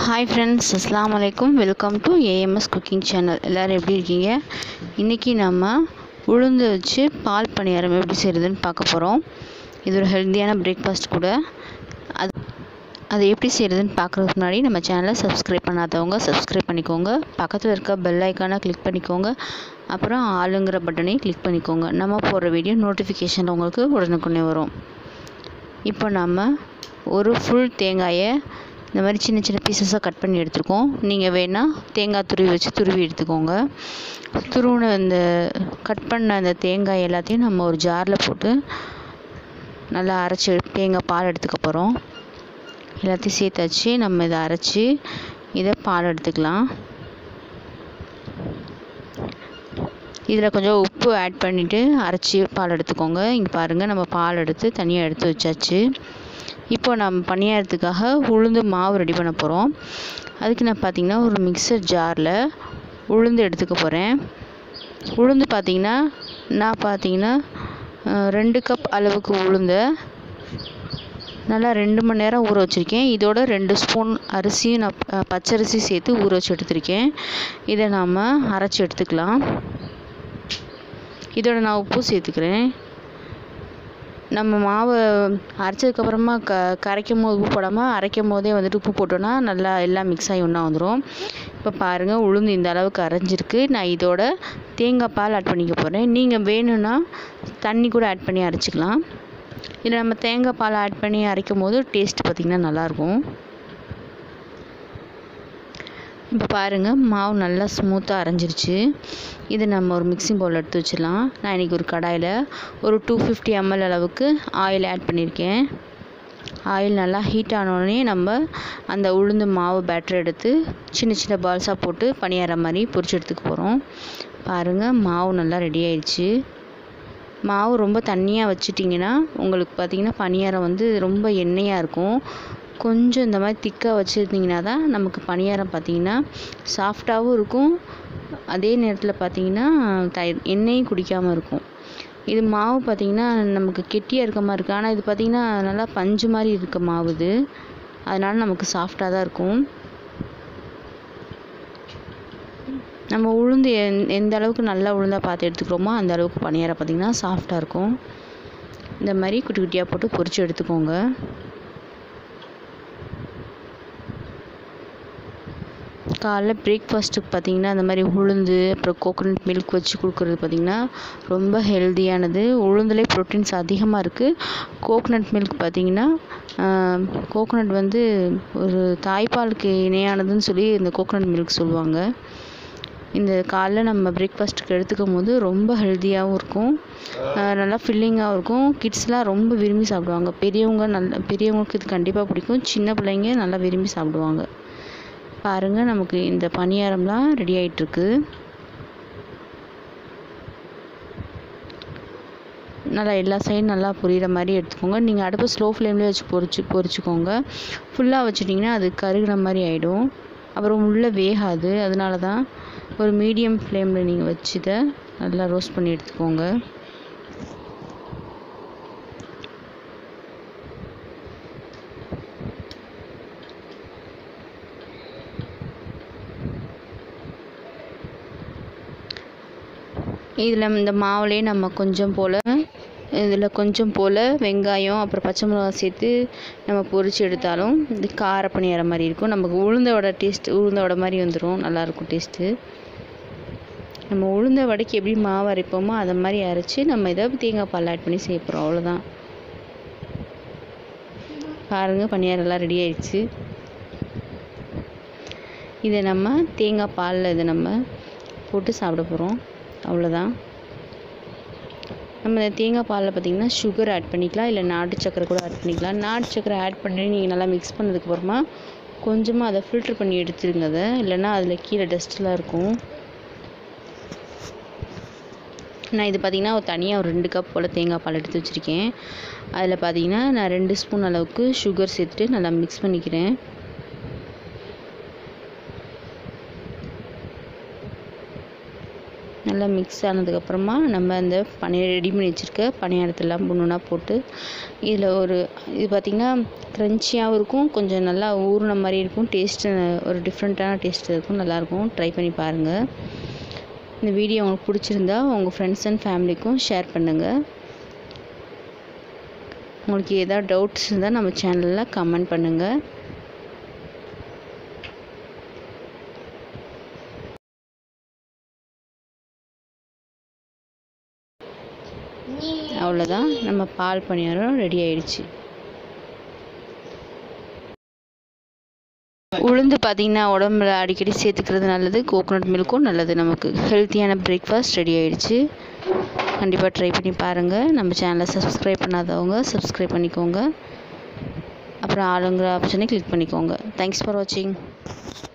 hi friends அஸ்லாம் வலைக்கும் welcome to AMS cooking channel எல்லோரும் எப்படி இருக்கீங்க இன்றைக்கி நம்ம உளுந்து வச்சு பால் பணியாரம் எப்படி செய்கிறதுன்னு பார்க்க போகிறோம் இது ஒரு ஹெல்த்தியான பிரேக்ஃபாஸ்ட் கூட அது அதை எப்படி செய்கிறதுன்னு பார்க்குறதுக்கு முன்னாடி நம்ம சேனலை சப்ஸ்கிரைப் பண்ணாதவங்க சப்ஸ்கிரைப் பண்ணிக்கோங்க பக்கத்தில் இருக்க பெல் ஐக்கானை கிளிக் பண்ணிக்கோங்க அப்புறம் ஆளுங்கிற பட்டனையும் கிளிக் பண்ணிக்கோங்க நம்ம போடுற வீடியோ நோட்டிஃபிகேஷன் உங்களுக்கு உடனுக்குடனே வரும் இப்போ நம்ம ஒரு ஃபுல் தேங்காயை இந்த மாதிரி சின்ன சின்ன பீசஸாக கட் பண்ணி எடுத்துருக்கோம் நீங்கள் வேணால் தேங்காய் துருவி வச்சு துருவி எடுத்துக்கோங்க துருவின இந்த கட் பண்ண அந்த தேங்காய் எல்லாத்தையும் நம்ம ஒரு ஜாரில் போட்டு நல்லா அரைச்சி தேங்காய் பால் எடுத்துக்க போகிறோம் எல்லாத்தையும் சேர்த்தாச்சு நம்ம இதை அரைச்சி இதை பால் எடுத்துக்கலாம் இதில் கொஞ்சம் உப்பு ஆட் பண்ணிவிட்டு அரைச்சி பால் எடுத்துக்கோங்க இங்கே பாருங்கள் நம்ம பால் எடுத்து தனியாக எடுத்து வச்சாச்சு இப்போ நம்ம பணியாரத்துக்காக உளுந்து மாவு ரெடி பண்ண போகிறோம் அதுக்கு நான் பார்த்திங்கன்னா ஒரு மிக்சர் ஜாரில் உளுந்து எடுத்துக்க போகிறேன் உளுந்து பார்த்திங்கன்னா நான் பார்த்திங்கன்னா ரெண்டு கப் அளவுக்கு உளுந்த நல்லா ரெண்டு மணி நேரம் ஊற வச்சுருக்கேன் இதோட ரெண்டு ஸ்பூன் அரிசியும் நான் பச்சரிசி சேர்த்து ஊற வச்சு எடுத்திருக்கேன் இதை நாம் அரைச்சி எடுத்துக்கலாம் இதோட நான் உப்பு சேர்த்துக்கிறேன் நம்ம மாவை அரைச்சதுக்கப்புறமா க கரைக்கும் போது உப்பு போடாமல் அரைக்கும் போதே வந்துட்டு உப்பு போட்டோன்னா நல்லா எல்லாம் மிக்ஸ் ஆகி ஒன்றா வந்துடும் இப்போ பாருங்கள் உளுந்து இந்த அளவுக்கு அரைஞ்சிருக்கு நான் இதோட தேங்காய் பால் ஆட் பண்ணிக்க போகிறேன் நீங்கள் வேணும்னா தண்ணி கூட ஆட் பண்ணி அரைச்சிக்கலாம் இதில் நம்ம தேங்காய் பால் ஆட் பண்ணி அரைக்கும் போது டேஸ்ட் பார்த்திங்கன்னா நல்லாயிருக்கும் இப்போ பாருங்கள் மாவு நல்லா ஸ்மூத்தாக அரைஞ்சிருச்சு இது நம்ம ஒரு மிக்சிங் பவுல் எடுத்து வச்சிடலாம் நான் இன்றைக்கி ஒரு கடாயில் ஒரு டூ ஃபிஃப்டி எம்எல் அளவுக்கு ஆயில் ஆட் பண்ணியிருக்கேன் ஆயில் நல்லா ஹீட் ஆனோடனே நம்ம அந்த உளுந்து மாவு பேட்டர் எடுத்து சின்ன சின்ன பால்ஸாக போட்டு பணியார மாதிரி பொரிச்சு எடுத்துக்க போகிறோம் பாருங்கள் மாவு நல்லா ரெடி ஆயிடுச்சு மாவு ரொம்ப தண்ணியாக வச்சிட்டிங்கன்னா உங்களுக்கு பார்த்திங்கன்னா பணியாரம் வந்து ரொம்ப எண்ணெயாக இருக்கும் கொஞ்சம் இந்த மாதிரி திக்காக வச்சுருந்தீங்கன்னா தான் நமக்கு பணியாரம் பார்த்திங்கன்னா சாஃப்டாகவும் இருக்கும் அதே நேரத்தில் பார்த்திங்கன்னா த எண்ணெயும் குடிக்காமல் இருக்கும் இது மாவு பார்த்திங்கன்னா நமக்கு கெட்டியாக இருக்க மாதிரி இருக்குது ஆனால் இது பார்த்திங்கன்னா நல்லா பஞ்சு மாதிரி இருக்க மாவு இது அதனால் நமக்கு சாஃப்டாக தான் இருக்கும் நம்ம உளுந்து எந்த அளவுக்கு நல்லா உளுந்தாக பார்த்து எடுத்துக்கிறோமோ அந்த அளவுக்கு பணியாரம் பார்த்திங்கன்னா சாஃப்டாக இருக்கும் இந்த மாதிரி குட்டி குட்டியாக போட்டு பொரித்து எடுத்துக்கோங்க காலைல பிரேக்ஃபாஸ்ட்டுக்கு பார்த்திங்கன்னா அந்த மாதிரி உளுந்து அப்புறம் கோகோனட் மில்க் வச்சு கொடுக்குறது பார்த்திங்கன்னா ரொம்ப ஹெல்த்தியானது உளுந்துலேயே ப்ரோட்டீன்ஸ் அதிகமாக இருக்குது கோகோனட் மில்க் பார்த்திங்கன்னா கோகோனட் வந்து ஒரு தாய்ப்பாலுக்கு இணையானதுன்னு சொல்லி இந்த கோகோனட் மில்க் சொல்லுவாங்க இந்த காலைல நம்ம பிரேக்ஃபாஸ்ட்டுக்கு எடுத்துக்கும் போது ரொம்ப ஹெல்த்தியாகவும் இருக்கும் நல்லா ஃபில்லிங்காகவும் இருக்கும் கிட்ஸ்லாம் ரொம்ப விரும்பி சாப்பிடுவாங்க பெரியவங்க நல்ல பெரியவங்களுக்கு இது கண்டிப்பாக பிடிக்கும் சின்ன பிள்ளைங்க நல்லா விரும்பி சாப்பிடுவாங்க பாருங்கள் நமக்கு இந்த பணியாரம்லாம் ரெடி ஆகிட்டுருக்கு நல்லா எல்லா சைடும் நல்லா புரிகிற மாதிரி எடுத்துக்கோங்க நீங்கள் அடுப்பு ஸ்லோ ஃப்ளேம்லேயே வச்சு பொரிச்சு பொரிச்சுக்கோங்க ஃபுல்லாக வச்சுட்டிங்கன்னா அது கருகிற மாதிரி ஆகிடும் அப்புறம் உள்ளே வேகாது அதனால தான் ஒரு மீடியம் ஃப்ளேமில் நீங்கள் வச்சு இதை நல்லா ரோஸ்ட் பண்ணி எடுத்துக்கோங்க இதில் இந்த மாவுலேயே நம்ம கொஞ்சம் போல் இதில் கொஞ்சம் போல் வெங்காயம் அப்புறம் பச்சை மிளகா சேர்த்து நம்ம பொரித்து எடுத்தாலும் இது கார பணியார மாதிரி இருக்கும் நமக்கு உளுந்தோட டேஸ்ட் உளுந்தோட மாதிரி வந்துடும் நல்லாயிருக்கும் டேஸ்ட்டு நம்ம உளுந்த வடைக்கு எப்படி மாவு அரைப்போமோ அதை மாதிரி அரைச்சி நம்ம இதை தேங்காய் பால் ஆட் பண்ணி செய்ய போகிறோம் அவ்வளோதான் பாருங்கள் பணியாரம் எல்லாம் ரெடி ஆயிடுச்சு இதை நம்ம தேங்காய் பாலில் இதை நம்ம போட்டு சாப்பிட போகிறோம் அவ்வளோதான் நம்ம இந்த தேங்காய் பாலில் பார்த்திங்கன்னா சுகர் ஆட் பண்ணிக்கலாம் இல்லை நாட்டு சக்கரை கூட ஆட் பண்ணிக்கலாம் நாட்டு சக்கரை ஆட் பண்ணி நீங்கள் நல்லா மிக்ஸ் பண்ணதுக்கப்புறமா கொஞ்சமாக அதை ஃபில்ட்ரு பண்ணி எடுத்துருங்க அதை இல்லைன்னா அதில் கீழே டஸ்ட்லாம் இருக்கும் நான் இது பார்த்திங்கன்னா ஒரு தனியாக ஒரு ரெண்டு கப் போல் தேங்காய் பால் எடுத்து வச்சுருக்கேன் அதில் பார்த்திங்கன்னா நான் ரெண்டு ஸ்பூன் அளவுக்கு சுகர் சேர்த்துட்டு நல்லா மிக்ஸ் பண்ணிக்கிறேன் நல்லா மிக்ஸ் ஆனதுக்கப்புறமா நம்ம அந்த பனியார ரெடி பண்ணி வச்சுருக்க பணியாரத்தெல்லாம் ஒன்று போட்டு இதில் ஒரு இது பார்த்திங்கன்னா க்ரன்ச்சியாகவும் இருக்கும் கொஞ்சம் நல்லா ஊறின மாதிரி இருக்கும் டேஸ்ட்டு ஒரு டிஃப்ரெண்ட்டான டேஸ்ட் இருக்கும் நல்லாயிருக்கும் ட்ரை பண்ணி பாருங்கள் இந்த வீடியோ உங்களுக்கு பிடிச்சிருந்தா உங்கள் ஃப்ரெண்ட்ஸ் அண்ட் ஃபேமிலிக்கும் ஷேர் பண்ணுங்கள் உங்களுக்கு ஏதாவது டவுட்ஸ் இருந்தால் நம்ம சேனலில் கமெண்ட் பண்ணுங்கள் அவ்வளோதான் நம்ம பால் பணியாரம் ரெடி ஆயிடுச்சு உளுந்து பார்த்திங்கன்னா உடம்புல அடிக்கடி சேர்த்துக்கிறது நல்லது கோகோனட் மில்க்கும் நல்லது நமக்கு ஹெல்த்தியான பிரேக்ஃபாஸ்ட் ரெடி ஆயிடுச்சு கண்டிப்பாக ட்ரை பண்ணி பாருங்கள் நம்ம சேனலை சப்ஸ்கிரைப் பண்ணாதவங்க சப்ஸ்கிரைப் பண்ணிக்கோங்க அப்புறம் ஆளுங்கிற ஆப்ஷனை கிளிக் பண்ணிக்கோங்க தேங்க்ஸ் ஃபார் வாட்சிங்